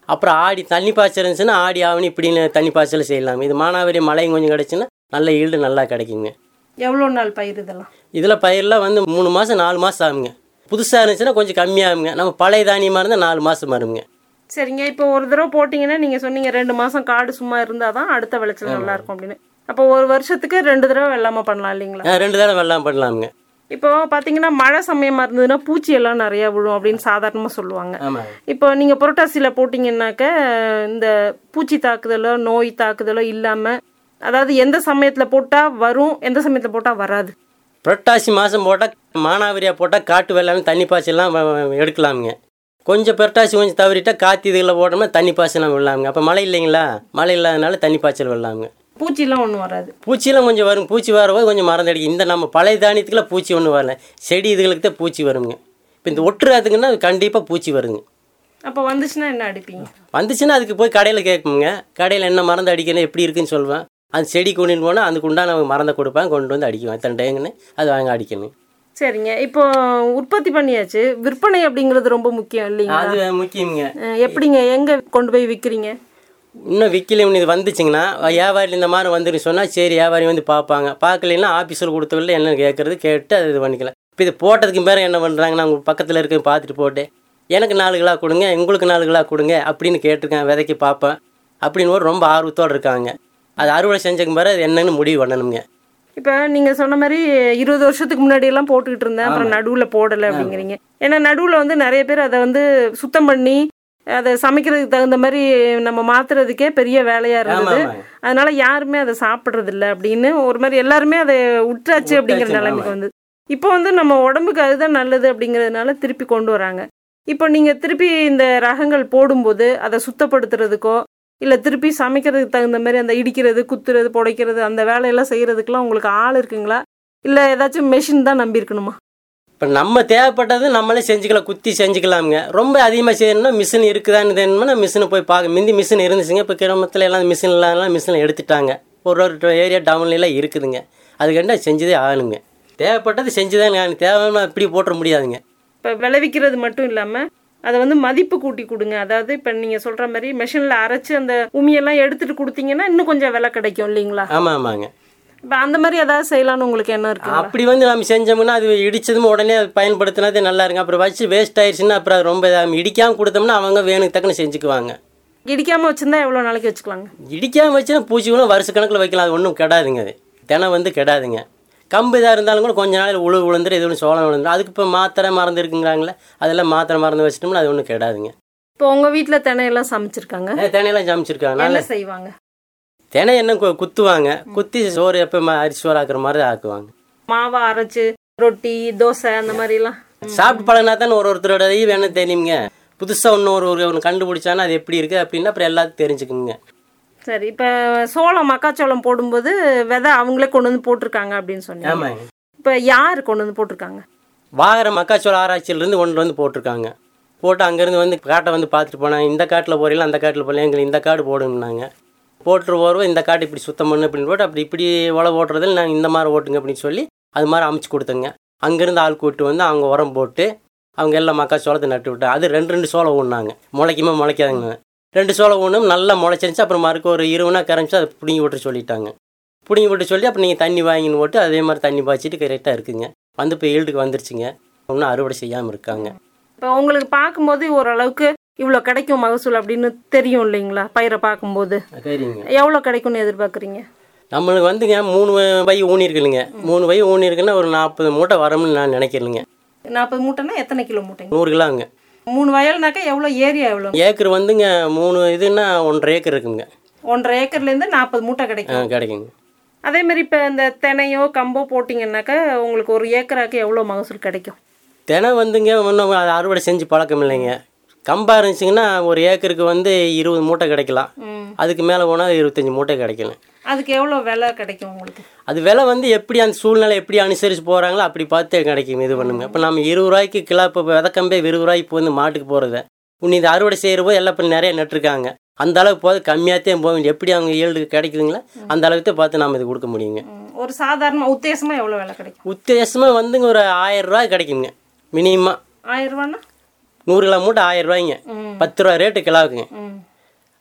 அப்புறம் ஆடி தண்ணி பாய்ச்சல் இருந்துச்சுன்னா ஆடி ஆவணி இப்படின்னு தண்ணி பாய்ச்சல் செய்யலாம் இது மானாவாரி மழையும் கொஞ்சம் கிடச்சுன்னா நல்ல ஈல்டு நல்லா கிடைக்குங்க எவ்வளோ நாள் பயிர் இதெல்லாம் இதில் பயிரெலாம் வந்து மூணு மாதம் நாலு மாதம் ஆகுங்க புதுசாக இருந்துச்சுன்னா கொஞ்சம் கம்மியாகுங்க நம்ம பழைய தானியமாக இருந்தால் நாலு மாதம் வருங்க சரிங்க இப்போ ஒரு தடவை போட்டிங்கன்னா நீங்கள் சொன்னீங்க ரெண்டு மாதம் காடு சும்மா இருந்தால் தான் அடுத்த விளைச்சல் நல்லா இருக்கும் அப்படின்னு அப்போ ஒரு வருஷத்துக்கு ரெண்டு தடவை வெள்ளாமை பண்ணலாம் இல்லைங்களா ஆ, ரெண்டு தடவை வெள்ளாம் பண்ணலாமுங்க இப்போ பார்த்தீங்கன்னா மழை சமயமாக இருந்ததுன்னா பூச்சி எல்லாம் நிறையா விழும் அப்படின்னு சாதாரணமாக சொல்லுவாங்க ஆமாங்க இப்போ நீங்கள் புரட்டாசியில் போட்டிங்கன்னாக்க இந்த பூச்சி தாக்குதலோ நோய் தாக்குதலோ இல்லாமல் அதாவது எந்த சமயத்தில் போட்டால் வரும் எந்த சமயத்தில் போட்டால் வராது புரட்டாசி மாதம் போட்டால் மானாவரியாக போட்டால் காட்டு வெள்ளாமை தண்ணி பாய்ச்சலாம் வ- வ- எடுக்கலாமுங்க கொஞ்சம் புரட்டாசி கொஞ்சம் தவறிட்டா காற்று இதில் போட்டோம்னா தண்ணி பாய்ச்சலாம் விடலாமுங்க அப்போ மழை இல்லைங்களா மழை இல்லாதனால தண்ணி பாய்ச்சல் விடலாமுங்க பூச்சிலாம் ஒன்றும் வராது பூச்சியெல்லாம் கொஞ்சம் வரும் பூச்சி வரும்போது கொஞ்சம் மறந்து அடிக்கும் இந்த நம்ம பழைய தானியத்துக்குலாம் பூச்சி ஒன்றும் வரல செடி இதுகளுக்கு தான் பூச்சி வருங்க இப்போ இந்த ஒட்டுறாதுங்கன்னா கண்டிப்பாக பூச்சி வருங்க அப்போ வந்துச்சுன்னா என்ன அடிப்பீங்க வந்துச்சுன்னா அதுக்கு போய் கடையில் கேட்போங்க கடையில் என்ன மருந்து அடிக்கணும் எப்படி இருக்குன்னு சொல்லுவேன் அது செடி கொண்டுட்டு போனால் அதுக்கு உண்டான மருந்தை கொடுப்பேன் கொண்டு வந்து அடிக்குவேன் எத்தனை டைங்குன்னு அது வாங்க அடிக்கணும் சரிங்க இப்போ உற்பத்தி பண்ணியாச்சு விற்பனை அப்படிங்கிறது ரொம்ப முக்கியம் இல்லைங்களா அது முக்கியங்க அஹ் எப்படிங்க எங்கே கொண்டு போய் விற்கிறீங்க இன்னும் விற்கல இது வந்துச்சுங்கன்னா வியாபாரி இந்த மாதிரி வந்துன்னு சொன்னால் சரி வியாபாரி வந்து பார்ப்பாங்க பார்க்கலைன்னா ஆஃபீஸில் கொடுத்தவில்ல என்ன கேட்குறது கேட்டு அது இது பண்ணிக்கலாம் இப்போ இது போட்டதுக்கு மேலே என்ன பண்ணுறாங்கன்னா அவங்க பக்கத்தில் இருக்க பார்த்துட்டு போட்டு எனக்கு நாலு கிலோ கொடுங்க உங்களுக்கு நாலு கிலோ கொடுங்க அப்படின்னு கேட்டிருக்கேன் விதைக்கு பார்ப்பேன் அப்படின்னு ஒரு ரொம்ப ஆர்வத்தோடு இருக்காங்க அது அறுவடை செஞ்சதுக்கு பிறகு அது என்னன்னு முடிவு பண்ணணுங்க இப்போ நீங்கள் சொன்ன மாதிரி இருபது வருஷத்துக்கு முன்னாடி எல்லாம் போட்டுக்கிட்டு இருந்தேன் அப்புறம் நடுவில் போடலை அப்படிங்கிறீங்க ஏன்னா நடுவில் வந்து நிறைய பேர் அதை வந்து சுத்தம் பண்ணி அதை சமைக்கிறதுக்கு தகுந்த மாதிரி நம்ம மாத்துறதுக்கே பெரிய வேலையாக ஆமாம் இருந்தது ஆமாங்க அதனால யாருமே அதை சாப்பிட்றது இல்ல அப்படின்னு ஒரு மாதிரி எல்லாருமே அதை உற்றாச்சு அப்படிங்கிற உற்றாச்சு, நிலைமைக்கு வந்து இப்போ வந்து நம்ம உடம்புக்கு அதுதான் நல்லது அப்படிங்கிறதுனால திருப்பி கொண்டு வராங்க இப்போ நீங்கள் திருப்பி இந்த ரகங்கள் போடும்போது அதை சுத்தப்படுத்துறதுக்கோ இல்லை திருப்பி சமைக்கிறதுக்கு தகுந்த மாதிரி அந்த இடிக்கிறது குத்துறது புடைக்கிறது அந்த வேலையெல்லாம் செய்கிறதுக்கெலாம் உங்களுக்கு ஆள் இருக்குங்களா இல்லை ஏதாச்சும் மெஷின் தான் நம்பி இருக்கணுமா இப்போ நம்ம தேவைப்பட்டது நம்மளே செஞ்சுக்கலாம் குத்தி செஞ்சுக்கலாமுங்க ரொம்ப அதிகமாக செய்யணும்னா மிஷின் இருக்குதான்னு தெரியுமா மிஷினை போய் பார்க்க முந்தி மிஷின் இருந்துச்சுங்க இப்போ கிராமத்தில் எல்லாம் மிஷின் இல்லாதனால மிஷினை எடுத்துட்டாங்க ஒரு ஒரு ஏரியா டவுன்லாம் இருக்குதுங்க அதுக்கண்டா செஞ்சதே ஆகணுங்க தேவைப்பட்டது செஞ்சுதான் ஆகணும் தேவைன்னா இப்படி போட்டுற முடியாதுங்க இப்போ விளைவிக்கிறது மட்டும் இல்லாமல் அதை வந்து மதிப்பு கூட்டி கொடுங்க அதாவது இப்போ நீங்கள் சொல்கிற மாதிரி மெஷினில் அரைச்சி அந்த உமியெல்லாம் எடுத்துட்டு கொடுத்தீங்கன்னா இன்னும் கொஞ்சம் விலை கிடைக்கும் இல்லைங்களா ஆமாம் ஆமாங்க இப்போ அந்த மாதிரி ஏதாவது செய்யலாம்னு உங்களுக்கு என்ன இருக்குங்களா அப்படி வந்து நம்ம செஞ்சோம்னா அது இடிச்சதும் உடனே அது பயன்படுத்தினதே நல்லா இருங்க அப்புறம் வச்சு வேஸ்ட் ஆயிடுச்சுன்னா அப்புறம் அது ரொம்ப இதாக இடிக்காமல் கொடுத்தோம்னா அவங்க வேணுக்கு தக்கன செஞ்சுக்குவாங்க இடிக்காமல் வச்சுருந்தா எவ்வளோ நாளைக்கு வச்சுக்கலாங்க இடிக்காமல் வச்சுன்னா பூச்சி கூட வருஷ கணக்கில் வைக்கலாம் அது ஒன்றும் கெடாதுங்க அது தினம் வந்து கெடாதுங்க கம்பு இதாக இருந்தாலும் கூட கொஞ்ச நாள் உழு விழுந்துரு இது ஒன்று சோளம் விழுந்துரும் அதுக்கு இப்போ மாத்திரை மருந்து இருக்குங்கிறாங்களே அதெல்லாம் மாத்திரை மருந்து வச்சிட்டோம்னா அது ஒன்றும் கெடாதுங்க இப்போ உங்கள் வீட்டில் தினையெல்லாம் சமைச்சிருக்காங்க ஏ, தினையெல்லாம் சமைச்சிருக்காங்க என்ன நல்ல செய்வாங்க தினை என்ன கு- குத்துவாங்க குத்தி சோறு எப்போ அரிசி சோறு ஆக்குற மாதிரி ஆக்குவாங்க மாவை அரைச்சு ரொட்டி தோசை அந்த மாதிரிலாம் சாப்பிட்டு பழகினா தானே ஒரு ஒருத்தரோட இது வேணும் தெரியுங்க புதுசாக ஒன்று ஒரு ஒரு ஒன்று கண்டுபிடிச்சானா அது எப்படி இருக்குது அப்படின்னா அப்புறம் எல்லாத்துக்கும் தெரிஞ்சுக்குங்க சரி இப்போ சோளம் மக்காச்சோளம் போடும்போது விதை அவங்களே கொண்டு வந்து போட்டிருக்காங்க அப்படின்னு சொன்னீங்க ஆமாங்க இப்போ யார் கொண்டு வந்து போட்டிருக்காங்க வாகர மக்காச்சோள ஆராய்ச்சியிலேருந்து கொண்டு வந்து போட்டிருக்காங்க போட்டு அங்கேருந்து வந்து காட்டை வந்து பார்த்துட்டு போனாங்க இந்த காட்டில் போறீங்களா அந்த காட்டில் போகல எங்களுக்கு இந்த காடு போடுங்கன்னாங்க போட்டுட்டு போகிறோம் இந்த காட்டு இப்படி சுத்தம் பண்ணு அப்படின்னு போட்டு அப்படி இப்படி உழவு ஓட்டுறதில் நாங்கள் இந்த மாதிரி ஓட்டுங்க அப்படின்னு சொல்லி அது மாதிரி அமைச்சு கொடுத்தங்க அங்கேருந்து ஆள் கூப்பிட்டு வந்து அவங்க உரம் போட்டு அவங்க எல்லாம் மக்காச்சோளத்தை நட்டு விட்டாங்க அது ரெண்டு ரெண்டு சோளம் ஊன்னாங்க முளைக்குமா முளைக்காதுங்க ரெண்டு சோளம் ஊனும் நல்லா முளைச்சிருந்துச்சு அப்புறம் மறுக்க ஒரு இருபதுனா கரைஞ்சி அதை பிடுங்கி விட்டு சொல்லிட்டாங்க பிடுங்கி விட்டு சொல்லி அப்புறம் நீங்கள் தண்ணி வாங்கின்னு போட்டு அதே மாதிரி தண்ணி பாய்ச்சிட்டு கரெக்டாக இருக்குங்க வந்து இப்போ ஈல்டுக்கு வந்துருச்சுங்க இன்னும் அறுவடை செய்யாமல் இருக்காங்க இப்போ உங்களுக்கு பார்க்கும்போது ஓரளவுக்கு இவ்வளோ கிடைக்கும் மகசூல் அப்படின்னு தெரியும் இல்லைங்களா பயிரை பார்க்கும்போது சரிங்க எவ்வளோ கிடைக்கும்னு எதிர்பார்க்குறீங்க நம்மளுக்கு வந்துங்க மூணு வை ஊனிருக்குல்லுங்க மூணு வை ஊனிருக்குன்னா ஒரு நாற்பது மூட்டை வரும்னு நான் நினைக்கிறேங்க நாற்பது மூட்டைன்னா எத்தனை கிலோ மூட்டைங்க நூறு கிலோங்க மூணு வயல்னாக்கா எவ்வளோ ஏரியா எவ்வளோ ஏக்கர் வந்துங்க மூணு இதுன்னா ஒன்றரை ஏக்கர் இருக்குங்க ஒன்றரை ஏக்கர்லேருந்து நாற்பது மூட்டை ஆ, கிடைக்கும் கிடைக்குங்க அதே மாதிரி இப்போ இந்த தெனையோ கம்போ போட்டிங்கன்னாக்கா உங்களுக்கு ஒரு ஏக்கராக்கு எவ்வளோ மகசூல் கிடைக்கும் தினம் வந்துங்க ஒன்றும் அறுவடை செஞ்சு பழக்கம் இல்லைங்க கம்பா இருந்துச்சுங்கன்னா ஒரு ஏக்கருக்கு வந்து இருபது மூட்டை கிடைக்கலாம் ம் அதுக்கு மேலே போனால் இருபத்தஞ்சி மூட்டை கிடைக்கலாம் அதுக்கு எவ்வளோ விலை கிடைக்கும் உங்களுக்கு அது விலை வந்து எப்படி அந்த சூழ்நிலை எப்படி அனுசரித்து போகிறாங்களோ அப்படி பார்த்து கிடைக்கும் இது பண்ணுங்க இப்போ நம்ம இருபது ரூபாய்க்கு கிலோ இப்போ விதக்கம்பே இருபது ரூபாய்க்கு இப்போ வந்து மாட்டுக்கு போகிறத இன்னும் இது அறுவடை செய்கிற போது எல்லாம் இப்போ நிறைய நட்டுருக்காங்க அந்த அளவுக்கு போது கம்மியாகத்தான் போக வேண்டிய எப்படி அவங்க ஏழு கிடைக்குதுங்களா அந்த அளவுக்கு தான் பார்த்து நம்ம இது கொடுக்க முடியுங்க ம், ஒரு சாதாரண உத்தேசமாக எவ்வளோ விலை கிடைக்கும் உத்தேசமாக வந்துங்க ஒரு ஆயிரம் ரூபாய் கிடைக்குங்க மினிமம் ஆயிரம் ரூபான்னா நூறு கிலோ மூட்டை ஆயிரம் ரூபாய்ங்க ம் பத்து ரூபா ரேட்டு கிலோவுக்குங்க ம்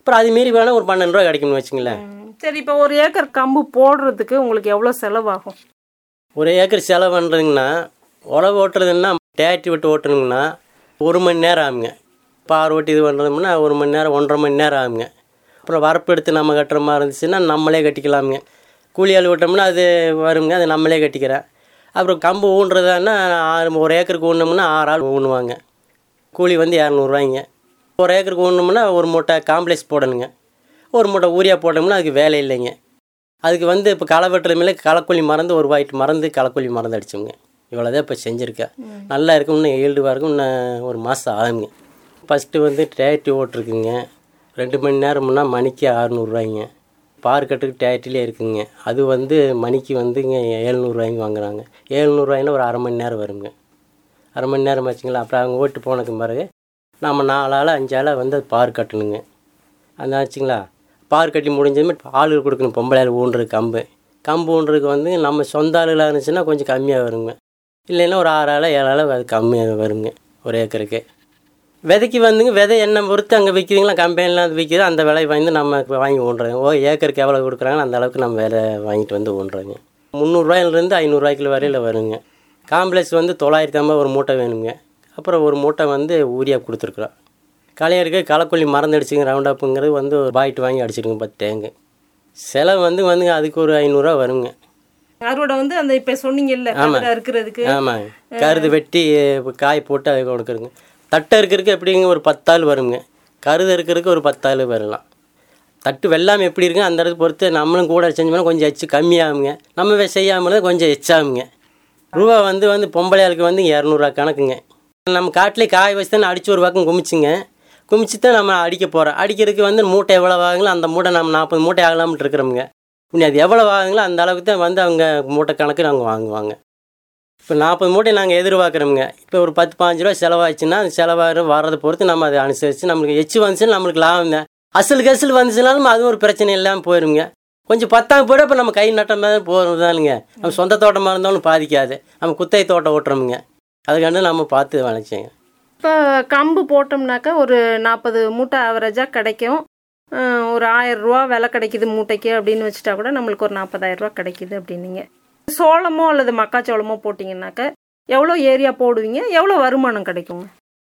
அப்புறம் அது மீறி வேணால் ஒரு பன்னெண்டு ரூபா கிடைக்கும்னு வச்சுங்களேன் ம், சரி இப்போ ஒரு ஏக்கர் கம்பு போடுறதுக்கு உங்களுக்கு எவ்வளோ செலவாகும் ஒரு ஏக்கர் செலவு பண்ணுறதுங்கன்னா உழவு ஓட்டுறதுன்னா டேட்டி விட்டு ஓட்டணுங்கன்னா ஒரு மணி நேரம் ஆகுங்க பார் ஓட்டி இது பண்ணுறோம்னா ஒரு மணி நேரம் ஒன்றரை மணி நேரம் ஆகுங்க அப்புறம் வரப்பு எடுத்து நம்ம கட்டுற மாதிரி இருந்துச்சுன்னா நம்மளே கட்டிக்கலாமுங்க கூலி ஆள் விட்டோம்னா அது வருங்க அது நம்மளே கட்டிக்கிறேன் அப்புறம் கம்பு ஊன்றதுன்னா ஆறு ஒரு ஏக்கருக்கு ஊனோம்னா ஆறு ஆள் ஊனுவாங்க கூலி வந்து இரநூறுவாய்ங்க ஒரு ஏக்கருக்கு ஊனோம்னா ஒரு மூட்டை காம்ப்ளெக்ஸ் போடணுங்க ஒரு மூட்டை ஊரியா போட்டோம்னா அதுக்கு வேலை இல்லைங்க அதுக்கு வந்து இப்போ களை வெட்டுற மேலே களைக்கொல்லி மறந்து ஒரு வாய்ட்டு மறந்து களைக்கொல்லி மறந்து அடிச்சோங்க இவ்வளோதான் இப்போ செஞ்சுருக்கேன் நல்லா இருக்கும் இன்னும் ஈல்டுவாக இருக்கும் இன்னும் ஒரு மாதம் ஆகுங்க ஃபஸ்ட்டு வந்து டேட்டி ஓட்டிருக்குங்க ரெண்டு மணி நேரம்னா மணிக்கு அறநூறுவாய்ங்க பார் கட்டுக்கு டேட்டிலே இருக்குங்க அது வந்து மணிக்கு வந்துங்க ஏழ்நூறுவாய்ங்க வாங்குறாங்க ஏழ்நூறுவாய்னா ஒரு அரை மணி நேரம் வருங்க அரை மணி நேரம் வச்சுங்களா அப்புறம் அவங்க ஓட்டு போனதுக்கு பிறகு நம்ம நாலாள் அஞ்சாள் வந்து அது பார் கட்டணுங்க அந்த ஆச்சுங்களா பார் கட்டி முடிஞ்சதுமே ஆளுக்கு கொடுக்கணும் பொம்பளை ஆள் ஊன்றது கம்பு கம்பு ஊன்றதுக்கு வந்து நம்ம சொந்த ஆளுகளாக இருந்துச்சுன்னா கொஞ்சம் கம்மியாக வருங்க இல்லைன்னா ஒரு ஆறு ஆள் ஏழு ஆள் அது கம்மியாக வருங்க ஒரு ஏக்கருக்கு விதைக்கு வந்துங்க விதை என்ன பொறுத்து அங்கே விற்கிதுங்களா கம்பெனிலாம் அது விற்கிது அந்த விலை வாங்கி நம்ம இப்ப வாங்கி ஊன்றோங்க ஓ ஏக்கருக்கு எவ்வளோ கொடுக்குறாங்களோ அந்த அளவுக்கு நம்ம விலை வாங்கிட்டு வந்து ஊன்றோங்க முந்நூறுரூவாயிலிருந்து ஐநூறுரூவாய்க்குள்ள வரையில் வருங்க காம்ப்ளெக்ஸ் வந்து தொள்ளாயிரத்தி ஐம்பது ஒரு மூட்டை வேணுங்க அப்புறம் ஒரு மூட்டை வந்து ஊரியா கொடுத்துருக்குறோம் களையருக்கு களைக்கொல்லி மறந்துடுச்சுங்க ரவுண்ட் அப்புங்கிறது வந்து ஒரு பாய்ட்டு வாங்கி அடிச்சிருங்க பத்து டேங்கு செலவு வந்து வந்துங்க அதுக்கு ஒரு ஐநூறுரூவா வருங்க அறுவடை வந்து அந்த இப்போ சொன்னீங்கல்ல கருதா இருக்கிறதுக்கு ஆமாங்க கருது வெட்டி இப்ப காய போட்டு அது கொடுக்குறங்க தட்டை இருக்கிறதுக்கு எப்படிங்க ஒரு பத்தாள் வருங்க கருது இருக்கிறதுக்கு ஒரு பத்தாள் வரலாம் தட்டு வெள்ளாமை எப்படி இருக்குங்க அந்த இடத்துக்கு பொறுத்து நம்மளும் கூட செஞ்சோம்னா கொஞ்சம் எச்சு கம்மியாகுங்க நம்ம வே- செய்யாமலே கொஞ்சம் எச்சாகுங்க ரூபா வந்து வந்து பொம்பளை ஆளுக்கு வந்து இரநூறுவா கணக்குங்க நம்ம காட்டிலே காய வச்சு தானே அடிச்சு ஒரு பக்கம் குமிச்சுங்க குமிச்சு தான் நம்ம அடிக்க போகிறோம் அடிக்கிறதுக்கு வந்து மூட்டை எவ்வளோ ஆகுங்களோ அந்த மூட்டை நம்ம நாற்பது மூட்டை ஆகலாம்னு இருக்கிறோமுங்க இன்னும் அது எவ்வளோ ஆகுங்களோ அந்த அளவுக்கு தான் வந்து அவங்க மூட்டை கணக்கு அவங்க வாங்குவாங்க இப்போ நாற்பது மூட்டை நாங்கள் எதிர்பார்க்குறோமுங்க இப்போ ஒரு பத்து பாஞ்சு ரூபா செலவாச்சுன்னா அந்த செலவாக வர்றதை பொறுத்து நம்ம அதை அனுசரித்து நம்மளுக்கு எச்சு வந்துச்சுன்னா நம்மளுக்கு லாபம் தான் அசலுக்கு அசல் வந்துச்சுனாலும் அது ஒரு பிரச்சனை இல்லாமல் போயிருங்க கொஞ்சம் பத்தாம் போய்டும் இப்போ நம்ம கை நட்ட மாதிரி போகிறதானுங்க நம்ம சொந்த தோட்டமாக இருந்தாலும் பாதிக்காது நம்ம குத்தகை தோட்டம் ஓட்டுறோமுங்க அதுக்காண்டு நம்ம பார்த்து விளைச்சேங்க இப்போ கம்பு போட்டோம்னாக்கா ஒரு நாற்பது மூட்டை ஆவரேஜாக கிடைக்கும் அஹ், ஒரு ஆயிரம் ரூபா விலை கிடைக்குது மூட்டைக்கு அப்படின்னு வச்சுட்டா கூட நம்மளுக்கு ஒரு நாற்பதாயிரம் ரூபா கிடைக்குது அப்படின்னீங்க சோளமோ அல்லது மக்காச்சோளமோ போட்டிங்கன்னாக்கா எவ்வளோ ஏரியா போடுவீங்க எவ்வளோ வருமானம் கிடைக்குங்க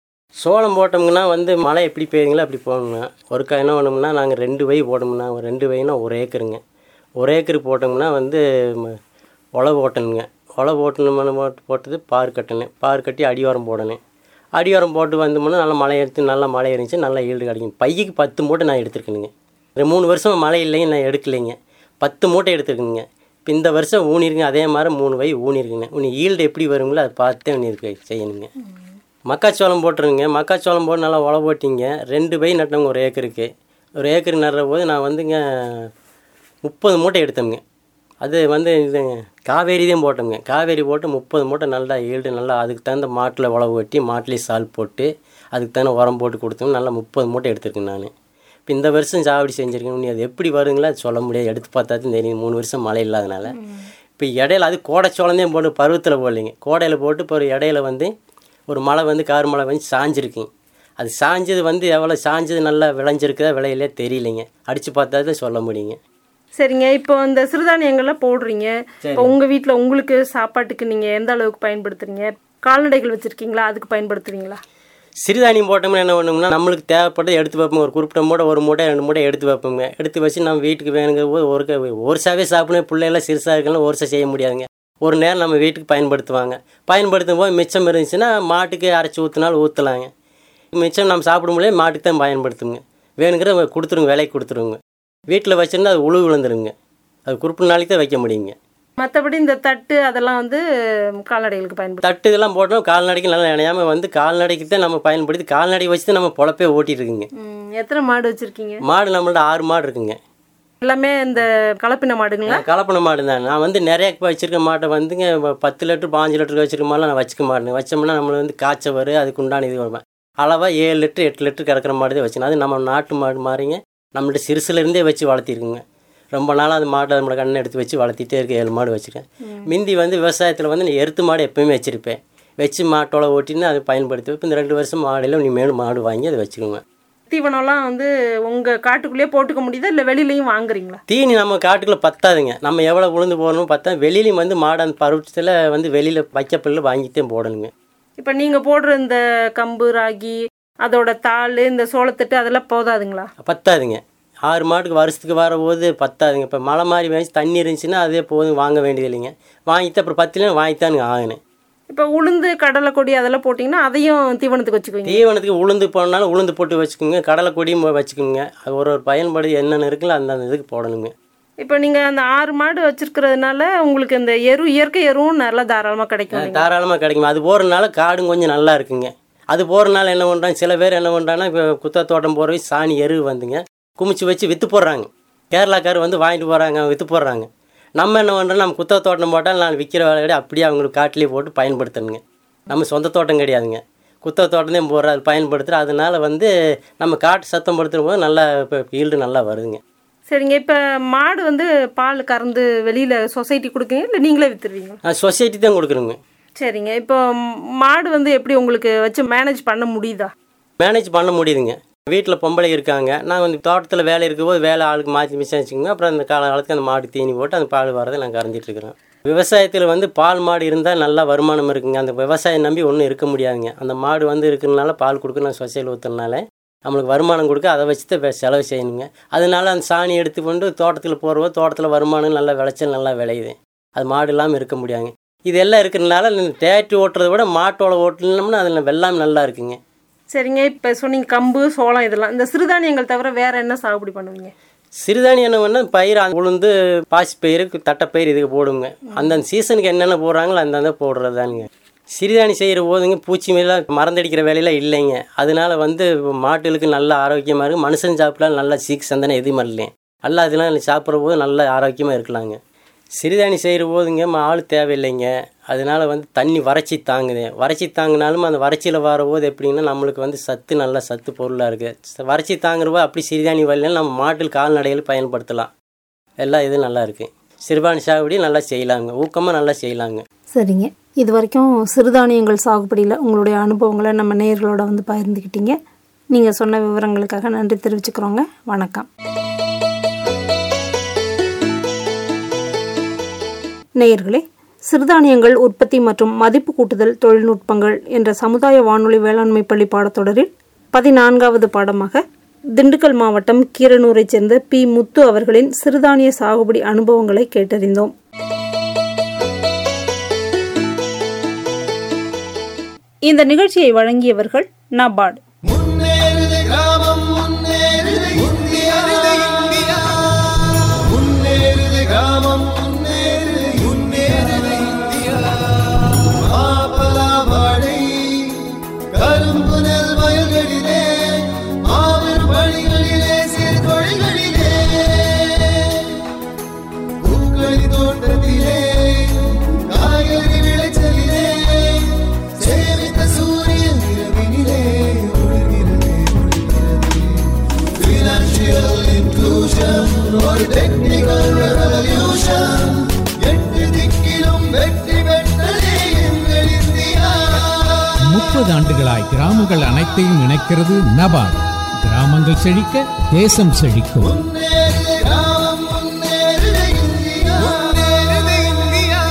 சோளம் போட்டோம்னா வந்து மழை எப்படி பெய்யுங்களோ அப்படி போடணுங்க ஒருக்கா என்ன பண்ணோம்னா நாங்கள் ரெண்டு வை போட்டோம்னா ஒரு ரெண்டு வைனா ஒரு ஏக்கருங்க ஒரு ஏக்கர் போட்டோம்னா வந்து ம- உழவு ஓட்டணுங்க உழவு ஓட்டணும்னு போட்டு போட்டது பார் கட்டணும் பார் கட்டி அடிவாரம் போடணும் அடிவாரம் போட்டு வந்தோம்னா நல்லா மழை எடுத்து நல்லா மழை இருந்துச்சு நல்லா ஈல்டு கிடைக்கும் பையக்கு பத்து மூட்டை நான் எடுத்துருக்கணுங்க இந்த மூணு வருஷம் மழை இல்லைங்க நான் எடுக்கலைங்க பத்து மூட்டை எடுத்துருக்குங்க இப்போ இந்த வருஷம் ஊனிருங்க அதே மாதிரி மூணு வை ஊனிருக்குங்க உனி ஈல்டு எப்படி வருங்களோ அதை பார்த்து இருக்கு செய்யணுங்க மக்காச்சோளம் போட்டுருங்க மக்காச்சோளம் போட்டு நல்லா உழவு போட்டிங்க ரெண்டு பை நட்டவங்க ஒரு ஏக்கருக்கு ஒரு ஏக்கர் நடுற போது நான் வந்துங்க முப்பது மூட்டை எடுத்தோங்க அது வந்து இதுங்க காவேரி தான் போட்டோங்க காவேரி போட்டு முப்பது மூட்டை நல்லா ஈல்டு நல்லா அதுக்கு தகுந்த மாட்டில் உழவு வெட்டி மாட்டிலேயே சால் போட்டு அதுக்கு தகுந்த உரம் போட்டு கொடுத்தோம் நல்லா முப்பது மூட்டை எடுத்திருக்கேன் நான் இப்போ இந்த வருஷம் சாவடி செஞ்சுருக்கேன் நீ அது எப்படி வருங்களோ அது சொல்ல முடியாது எடுத்து பார்த்தா தான் தெரியும் மூணு வருஷம் மழை இல்லாதனால இப்போ இடையில அது கோடைச்சோளம் தான் போட்டு பருவத்தில் போடலைங்க கோடையில் போட்டு இப்போ ஒரு இடையில வந்து ஒரு மழை வந்து கார் மழை வந்து சாஞ்சிருக்குங்க அது சாஞ்சது வந்து எவ்வளோ சாஞ்சது நல்லா விளைஞ்சிருக்குதா விளையிலே தெரியலைங்க அடித்து பார்த்தா தான் சொல்ல முடியுங்க சரிங்க இப்போ இந்த சிறுதானியங்கள்லாம் போடுறீங்க இப்போ உங்கள் வீட்டில் உங்களுக்கு சாப்பாட்டுக்கு நீங்கள் எந்த அளவுக்கு பயன்படுத்துறீங்க கால்நடைகள் வச்சுருக்கீங்களா அதுக்கு பயன்படுத்துவீங்களா சிறுதானியம் போட்டோம்னா என்ன பண்ணுவோம்னா நம்மளுக்கு தேவைப்பட்டதை எடுத்து வைப்போம் ஒரு குறிப்பிட்ட மூட்டை ஒரு மூட்டை ரெண்டு மூட்டை எடுத்து வைப்போங்க எடுத்து வச்சு நம்ம வீட்டுக்கு வேணுங்கிற போது ஒரு க- ஒரு சாவே சாப்பிடணும் பிள்ளையெல்லாம் சிறுசாக இருக்கலாம் ஒரு சா செய்ய முடியாதுங்க ஒரு நேரம் நம்ம வீட்டுக்கு பயன்படுத்துவாங்க பயன்படுத்தும் போது மிச்சம் இருந்துச்சுன்னா மாட்டுக்கு அரைச்சி ஊற்றினாலும் ஊற்றலாங்க மிச்சம் நம்ம சாப்பிட முடியாது மாட்டுக்கு தான் பயன்படுத்துங்க வேணுங்கிற கொடுத்துருங்க விலைக்கு கொடுத்துருங்க வீட்டில் வச்சுருந்தா அது உழு விழுந்துருங்க அது குறிப்பிட்ட நாளைக்கு தான் வைக்க முடியுங்க மற்றபடி இந்த தட்டு அதெல்லாம் வந்து கால்நடைகளுக்கு பயன்படுத்து தட்டு இதெல்லாம் போட்டோம் கால்நடைக்கு நல்லா இணையாமல் வந்து கால்நடைக்கு தான் நம்ம பயன்படுத்தி கால்நடை வச்சு தான் நம்ம பொழப்பே ஓட்டிட்டு இருக்குங்க ம், எத்தனை மாடு வச்சுருக்கீங்க மாடு நம்மள்ட்ட ஆறு மாடு இருக்குங்க எல்லாமே இந்த கலப்பின மாடுங்களா கலப்பண மாடு தான் நான் வந்து நிறைய வச்சிருக்க மாட்டை வந்துங்க இப்ப பத்து லிட்டர் பாஞ்சு லிட்டருக்கு வச்சிருக்க மாடலாம் நான் வச்சுக்க மாட்டேன் வச்சோம்னா நம்மள வந்து காய்ச்சல் வரும் அதுக்கு உண்டான இது வரும் அளவாக ஏழு லிட்டர் எட்டு லிட்டர் கறக்கிற மாடு தான் வச்சுக்கணும் அது நம்ம நாட்டு மாடு மாதிரிங்க நம்மள்ட்ட சிறுசுலேருந்தே வச்சு வளர்த்திருக்குங்க ரொம்ப நாளாக அந்த மாட்டை நம்மளோட கண்ணை எடுத்து வச்சு வளர்த்திட்டே இருக்க ஏழு மாடு வச்சுருக்கேன் மிந்தி வந்து விவசாயத்தில் வந்து நான் எருத்து மாடு எப்பயுமே வச்சுருப்பேன் வச்சு மாட்டோட ஓட்டின்னு அதை பயன்படுத்துவேன் இப்போ இந்த ரெண்டு வருஷம் மாடில் நீ மேலும் மாடு வாங்கி அதை வச்சுக்குவேன் தீவனம்லாம் வந்து உங்க காட்டுக்குள்ளேயே போட்டுக்க முடியுதா இல்லை வெளியிலயும் வாங்குறீங்களா தீனி நம்ம காட்டுக்குள்ள பத்தாதுங்க நம்ம எவ்வளோ உளுந்து போடணும் பார்த்தா வெளியிலையும் வந்து மாடு அந்த பருவத்தில் வந்து வெளியில் வைக்கப்பில்ல வாங்கிட்டே போடணுங்க இப்போ நீங்க போடுற இந்த கம்பு ராகி அதோட தாள் இந்த சோளத்தட்டு அதெல்லாம் போதாதுங்களா பத்தாதுங்க ஆறு மாட்டுக்கு வருஷத்துக்கு வரபோது பத்தாதுங்க இப்போ மழை மாதிரி வேணும் தண்ணி இருந்துச்சுன்னா அதே போதும் வாங்க வேண்டியது இல்லைங்க வாங்கிட்டு அப்புறம் பத்துலேயும் வாங்கித்தானுங்க ஆகணும் இப்போ உளுந்து கடலை கொடி அதெல்லாம் போட்டிங்கன்னா அதையும் தீவனத்துக்கு வச்சுக்குவீங்க தீவனத்துக்கு உளுந்து போடனாலும் உளுந்து போட்டு வச்சுக்கோங்க கடலை கொடியும் வச்சுக்கோங்க அது ஒரு ஒரு பயன்பாடு என்னென்ன இருக்குல்ல அந்தந்த இதுக்கு போடணுங்க இப்போ நீங்கள் அந்த ஆறு மாடு வச்சிருக்கிறதுனால உங்களுக்கு இந்த எரு இயற்கை எருவும் நல்லா தாராளமாக கிடைக்கும் இல்லைங்களா? தாராளமாக கிடைக்கும் அது போகிறனால காடும் கொஞ்சம் நல்லா இருக்குங்க அது போகிறனால என்ன பண்ணுறாங்க சில பேர் என்ன பண்ணுறாங்கன்னா இப்போ குத்த தோட்டம் போகிற சாணி எரு வந்துங்க குமிச்சு வச்சு விற்று போடுறாங்க கேரளாக்கார் வந்து வாங்கிட்டு போகிறாங்க விற்று போடுறாங்க நம்ம என்ன பண்ணுறோம் நம்ம குத்த தோட்டம் போட்டால் நான் விற்கிற வேலையோட அப்படியே அவங்களுக்கு காட்டிலே போட்டு பயன்படுத்தணுங்க நம்ம சொந்த தோட்டம் கிடையாதுங்க குத்த தோட்டம் தான் போடுற அது பயன்படுத்துகிற அதனால வந்து நம்ம காட்டு சத்தம் படுத்துகிற போது நல்லா இப்போ ஈல்டு நல்லா வருதுங்க சரிங்க இப்போ மாடு வந்து பால் கறந்து வெளியில் சொசைட்டி கொடுக்குங்க இல்லை நீங்களே விற்றுருவீங்களா நான் சொசைட்டி தான் கொடுக்குறோங்க சரிங்க இப்போ ம், மாடு வந்து எப்படி உங்களுக்கு வச்சு மேனேஜ் பண்ண முடியுதா மேனேஜ் பண்ண முடியுதுங்க வீட்டில் பொம்பளை இருக்காங்க நான் வந்து தோட்டத்தில் வேலை இருக்கும்போது வேலை ஆளுக்கு மாற்றி மிஸ் வச்சுக்கோங்க அப்புறம் அந்த கால காலத்துக்கு அந்த மாடு தீனி போட்டு அந்த பால் வரதை நான் கறந்துட்டு இருக்கிறேன் விவசாயத்தில் வந்து பால் மாடு இருந்தால் நல்லா வருமானம் இருக்குங்க அந்த விவசாயம் நம்பி ஒன்றும் இருக்க முடியாதுங்க அந்த மாடு வந்து இருக்கிறனால பால் கொடுக்க நான் சொசையில் ஊற்றுறதுனால நம்மளுக்கு வருமானம் கொடுக்க அதை வச்சு தான் வே- செலவு செய்யணுங்க அதனால அந்த சாணி எடுத்து கொண்டு தோட்டத்தில் போகிறவோ தோட்டத்தில் வருமானம் நல்லா விளைச்சல் நல்லா விளையுது அது மாடு இல்லாமல் இருக்க முடியாதுங்க இதெல்லாம் இருக்கிறனால தேட்டி ஓட்டுறதை விட மாட்டோட ஓட்டணும்னா அதில் வெள்ளாமை நல்லா இருக்குங்க சரிங்க இப்போ சொன்னீங்க கம்பு சோளம் இதெல்லாம் இந்த சிறுதானியங்கள் தவிர வேற என்ன சாகுபடி பண்ணுவீங்க சிறுதானியம் என்ன பண்ணால் பயிர் அந்த உளுந்து பாசி பயிர் தட்டைப்பயிர் இதுக்கு போடுங்க அந்தந்த சீசனுக்கு என்னென்ன போடுறாங்களோ அந்தந்த போடுறதானுங்க சிறுதானி செய்கிற போதுங்க பூச்சி மேலாம் மறந்தடிக்கிற வேலையெல்லாம் இல்லைங்க அதனால வந்து மாட்டுகளுக்கு நல்ல ஆரோக்கியமாக இருக்கும் மனுஷன் சாப்பிடலாம் நல்லா சீக்கு சந்தனம் எதுவும் இல்லைங்க நல்லா அதெல்லாம் சாப்பிட்ற போது நல்ல ஆரோக்கியமாக இருக்கலாங்க சிறுதானி செய்கிற போதுங்க ம- ஆள் தேவையில்லைங்க அதனால வந்து தண்ணி வறட்சி தாங்குது வறட்சி தாங்கினாலும் அந்த வறட்சியில் வரபோது எப்படின்னா நம்மளுக்கு வந்து சத்து நல்ல சத்து பொருளாக இருக்குது வறட்சி தாங்குறப்போ அப்படி சிறுதானி வழியில் நம்ம மாட்டில் கால்நடைகள் பயன்படுத்தலாம் எல்லாம் இது நல்லா இருக்குது சிறுபாணி சாகுபடி நல்லா செய்யலாங்க ஊக்கமாக நல்லா செய்யலாங்க சரிங்க இது வரைக்கும் சிறுதானியங்கள் சாகுபடியில் உங்களுடைய அனுபவங்களை நம்ம நேயர்களோட வந்து பகிர்ந்துக்கிட்டீங்க நீங்கள் சொன்ன விவரங்களுக்காக நன்றி தெரிவிச்சுக்கிறோங்க வணக்கம் நேயர்களே சிறுதானியங்கள் உற்பத்தி மற்றும் மதிப்பு கூட்டுதல் தொழில்நுட்பங்கள் என்ற சமுதாய வானொலி வேளாண்மை பள்ளி பாடத்தொடரில் பதினான்காவது பாடமாக திண்டுக்கல் மாவட்டம் கீரனூரைச் சேர்ந்த பி முத்து அவர்களின் சிறுதானிய சாகுபடி அனுபவங்களை கேட்டறிந்தோம் இந்த நிகழ்ச்சியை வழங்கியவர்கள் நபார்டு முன்னேறுது கிராமம் முன்னேறுது இந்தியா இந்தியா முன்னேறுது கிராமம் முன்னேறுது முன்னேறுது இந்தியா மாப்பலா வாழை கரும்பு நெல் வயல்களிலே மாபெரும் பணிகளிலே சிறு தொழில்களிலே பூக்களி தோட்டத்திலே காய்கறி விளைச்சலிலே சேமித்த சூரியன் இரவினிலே ஒளிர்கிறது ஒளிர்கிறது Financial inclusion ஒரு technical revolution எட்டு திக்கிலும் வெற்றி பெற்றதே எங்கள் இந்தியா முப்பது ஆண்டுகளாய் கிராமங்கள் அனைத்தையும் இணைக்கிறது நபார்டு கிராமங்கள் செழிக்க தேசம் செழிக்கும் முன்னேறுது கிராமம் முன்னேறுது இந்தியா முன்னேறுது இந்தியா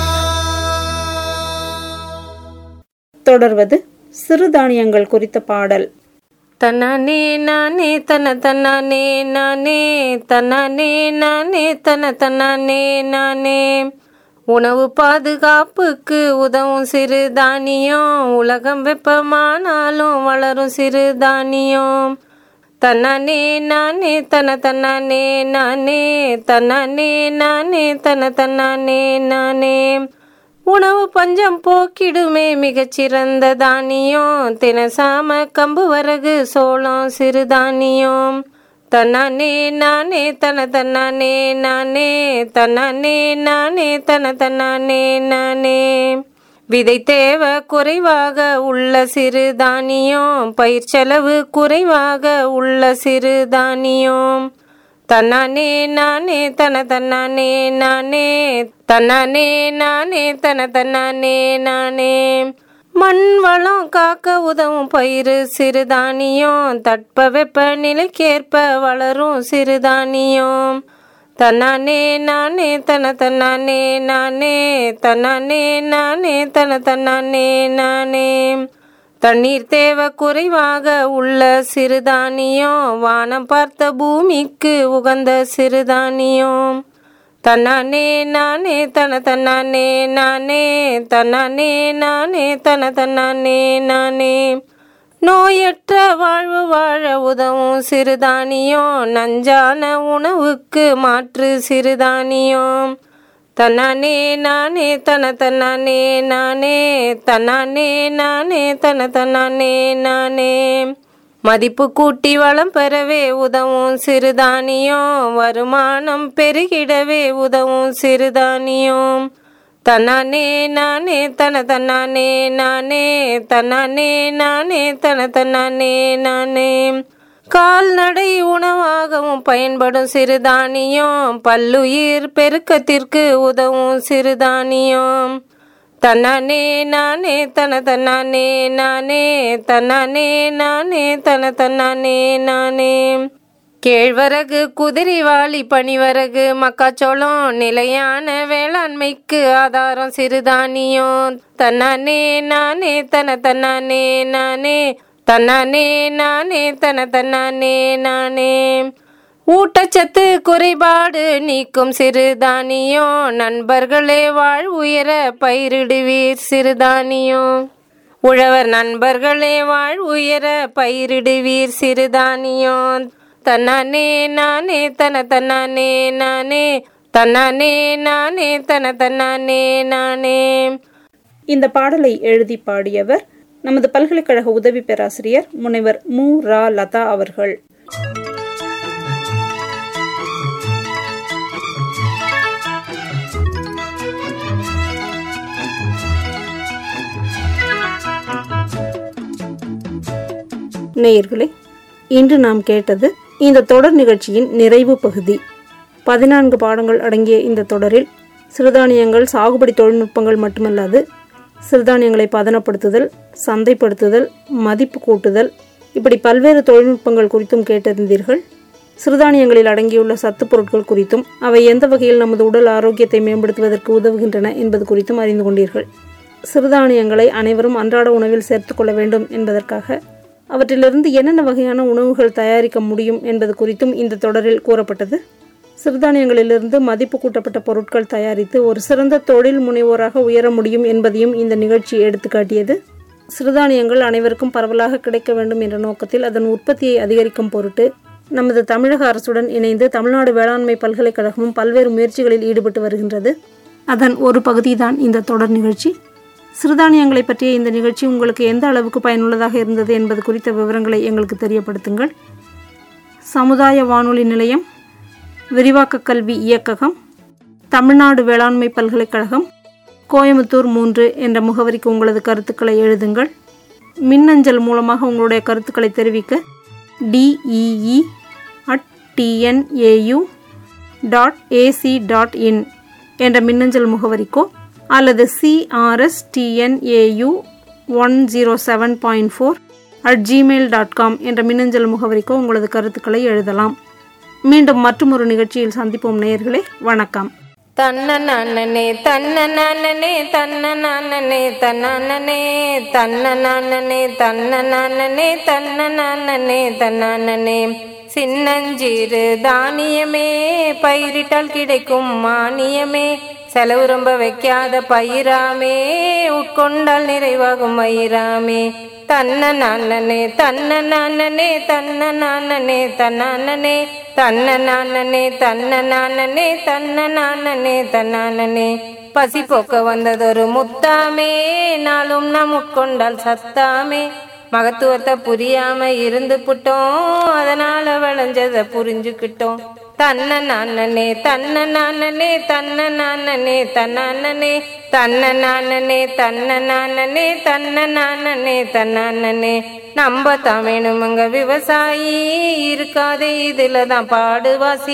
தொடர்வது சிறுதானியங்கள் குறித்த பாடல் தன்னானே நானே தன தன்னானே நானே தன்னானே நானே தன தன்னானே நானே உணவு பாதுகாப்புக்கு உதவும் சிறுதானியம் உலகம் வெப்பமானாலும் வளரும் சிறுதானியம் தன்னானே நானே தன தன்னானே நானே தன்னானே நானே தன தன்னானே நானே உணவு பஞ்சம் போக்கிடுமே மிகச்சிறந்த தானியம் தினசாம கம்பு வரகு சோளம் சிறுதானியம் தன்னானே நானே தன தன்னானே நானே தன்னானே நானே தன தன்னானே நானே விதை தேவை குறைவாக உள்ள சிறுதானியம் பயிர் செலவு குறைவாக உள்ள சிறுதானியம் தன்னானே நானே தன தன்னானே நானே தன்னானே நானே தன தன்னானே நானே மண் வளம் காக்க உதவும் பயிறு சிறுதானியம் தட்பவெப்ப நிலைக்கேற்ப வளரும் சிறுதானியம் தன்னானே நானே தன தன்னானே நானே தன்னானே நானே தன தன்னானே நானே தண்ணீர் தேவை குறைவாக உள்ள சிறுதானியம் வானம் பார்த்த பூமிக்கு உகந்த சிறுதானியம் தன்னானே நானே தன தன்னானே நானே தன்னானே நானே தன தன்னானே நானே நோயற்ற வாழ்வு வாழ உதவும் சிறுதானியம் நஞ்சான உணவுக்கு மாற்று சிறுதானியம் தன்னானே நானே தன தன்னானே நானே தன்னானே நானே தன தன்னானே நானே மதிப்பு கூட்டி வளம் பெறவே உதவும் சிறுதானியம் வருமானம் பெருகிடவே உதவும் சிறுதானியம் தன்னானே நானே தன தன்னானே நானே தன்னானே நானே தன தன்னானே நானே கால்நடை உணவாகவும் பயன்படும் சிறுதானியம் பல்லுயிர் பெருக்கத்திற்கு உதவும் சிறுதானியம் தன்னானே நானே தன தன்னானே நானே தன்னானே நானே தன தன்னானே நானே கேழ்வரகு குதிரைவாளி பனிவரகு மக்காச்சோளம் நிலையான வேளாண்மைக்கு ஆதாரம் சிறுதானியம் தன்னானே நானே தன தன்னானே நானே தன்னானே நானே தன தன்னானே நானே ஊட்டச்சத்து குறைபாடு நீக்கும் சிறுதானியம் நண்பர்களே வாழ் உயர பயிரிடுவீர் சிறுதானியம் உழவர் நண்பர்களே வாழ் உயர பயிரிடுவீர் சிறுதானியம் தன்னானே நானே தன தன்னானே நானே தன்னானே நானே தன தன்னானே நானே இந்த பாடலை எழுதி பாடியவர் நமது பல்கலைக்கழக உதவி பேராசிரியர் முனைவர் மு ரா லதா அவர்கள் நேயர்களே இன்று நாம் கேட்டது இந்த தொடர் நிகழ்ச்சியின் நிறைவு பகுதி பதினான்கு பாடங்கள் அடங்கிய இந்த தொடரில் சிறுதானியங்கள் சாகுபடி தொழில்நுட்பங்கள் மட்டுமல்லாது சிறுதானியங்களை பதனப்படுத்துதல் சந்தைப்படுத்துதல் மதிப்பு கூட்டுதல் இப்படி பல்வேறு தொழில்நுட்பங்கள் குறித்தும் கேட்டறிந்தீர்கள் சிறுதானியங்களில் அடங்கியுள்ள சத்துப் பொருட்கள் குறித்தும் அவை எந்த வகையில் நமது உடல் ஆரோக்கியத்தை மேம்படுத்துவதற்கு உதவுகின்றன என்பது குறித்தும் அறிந்து கொண்டீர்கள் சிறுதானியங்களை அனைவரும் அன்றாட உணவில் சேர்த்துக்கொள்ள வேண்டும் என்பதற்காக அவற்றிலிருந்து என்னென்ன வகையான உணவுகள் தயாரிக்க முடியும் என்பது குறித்தும் இந்த தொடரில் கூறப்பட்டது சிறுதானியங்களிலிருந்து மதிப்பு கூட்டப்பட்ட பொருட்கள் தயாரித்து ஒரு சிறந்த தொழில் முனைவோராக உயர முடியும் என்பதையும் இந்த நிகழ்ச்சி எடுத்துக்காட்டியது சிறுதானியங்கள் அனைவருக்கும் பரவலாக கிடைக்க வேண்டும் என்ற நோக்கத்தில் அதன் உற்பத்தியை அதிகரிக்கும் பொருட்டு நமது தமிழக அரசுடன் இணைந்து தமிழ்நாடு வேளாண்மை பல்கலைக்கழகமும் பல்வேறு முயற்சிகளில் ஈடுபட்டு வருகின்றது அதன் ஒரு பகுதிதான் இந்த தொடர் நிகழ்ச்சி சிறுதானியங்களை பற்றிய இந்த நிகழ்ச்சி உங்களுக்கு எந்த அளவுக்கு பயனுள்ளதாக இருந்தது என்பது குறித்த விவரங்களை எங்களுக்கு தெரியப்படுத்துங்கள் சமுதாய வானொலி நிலையம் விரிவாக்க கல்வி இயக்ககம் தமிழ்நாடு வேளாண்மை பல்கலைக்கழகம் கோயமுத்தூர் மூன்று என்ற முகவரிக்கு உங்களது கருத்துக்களை எழுதுங்கள் மின்னஞ்சல் மூலமாக உங்களுடைய கருத்துக்களை தெரிவிக்க D E E at T N A U dot A C dot in என்ற மின்னஞ்சல் முகவரிக்கோ அல்லது C R S T N A U one zero seven point four at Gmail dot com என்ற மின்னஞ்சல் முகவரிக்கோ உங்களது கருத்துக்களை எழுதலாம் மீண்டும் மற்றும் ஒரு நிகழ்ச்சியில் சந்திப்போம் நேயர்களே வணக்கம் தன்ன நானனே தன்ன நானனே தன்ன நானனே தன்னானனே தன்ன நானனே தன்ன நானனே தன்ன நானனே தன்னானனே சின்னஞ்சிறு தானியமே பயிரிட்டால் கிடைக்கும் மானியமே செலவு ரொம்ப வைக்காத பயிராமே உட்கொண்டால் நிறைவாகும் வயிறாமே தன்ன நானனே தன்ன நானனே தன்ன நானனே தன்னானனே தன்ன நானனே தன்ன நானனே தன்ன நானனே தன்னானனே பசி போக்க வந்ததொரு முத்தாமே நாளும் நாம் உட்கொண்டால் சத்தாமே மகத்துவத்தை புரியாம இருந்து புட்டோம் அதனால விளைஞ்சத புரிஞ்சுக்கிட்டோம் தன்ன நானனே தன்ன நானனே தன்ன நானனே தன்னானனே தன்ன நானனே தன்ன நானனே தன்ன நானனே தன்னானனே நம்ம தமிழுமங்க விவசாயி இருக்காதே இதுல தான் பாடுவாசி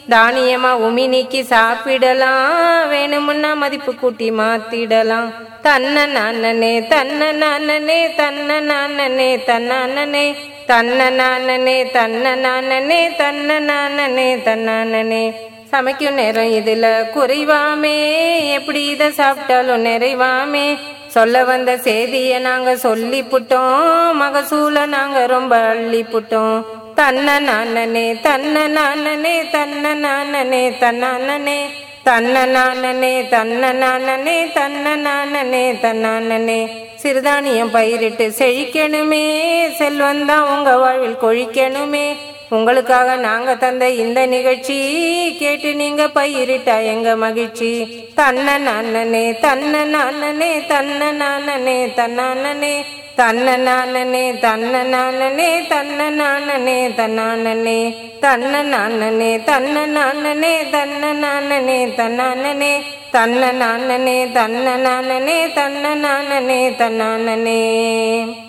தானியமா உமி நீக்கி சாப்பிடலாம் வேணுமுன்னா மதிப்பு கூட்டி மாத்திடலாம் தன்ன நானனே தன்ன நானனே தன்ன நானனே தன்னானனே தன்ன நானனே தன்ன நானனே தன்ன நானனே தன்னானனே சமைக்கும் நேரம் இதுல குறைவாமே எப்படி இதை சாப்பிட்டாலும் நிறைவாமே சொல்ல வந்த செய்திய நாங்க சொல்லி புட்டோம் மகசூல நாங்க ரொம்ப அள்ளி புட்டோம் தன்ன நானனே தன்ன நானனே தன்ன நானனே தன்னானனே தன்ன நானனே தன்ன நானனே தன்ன நானனே தன்னானனே சிறுதானியம் பயிரிட்டு செழிக்கணுமே செல்வந்தான் உங்க வாழ்வில் கொழிக்கணுமே உங்களுக்காக நாங்க தந்த இந்த நிகழ்ச்சி கேட்டு நீங்க பயிரிட்டா எங்க மகிழ்ச்சி தன்ன நானனே தன்ன நானனே தன்ன நானனே தன்னானனே தன்ன நானனே தன்ன நானனே தன்ன நானனே தன்னானனே தன்ன நானனே தன்ன நானனே தன்ன நானனே தன்னானனே தன்ன நானனே தன்ன நானனே தன்ன நானனே தன்னானனே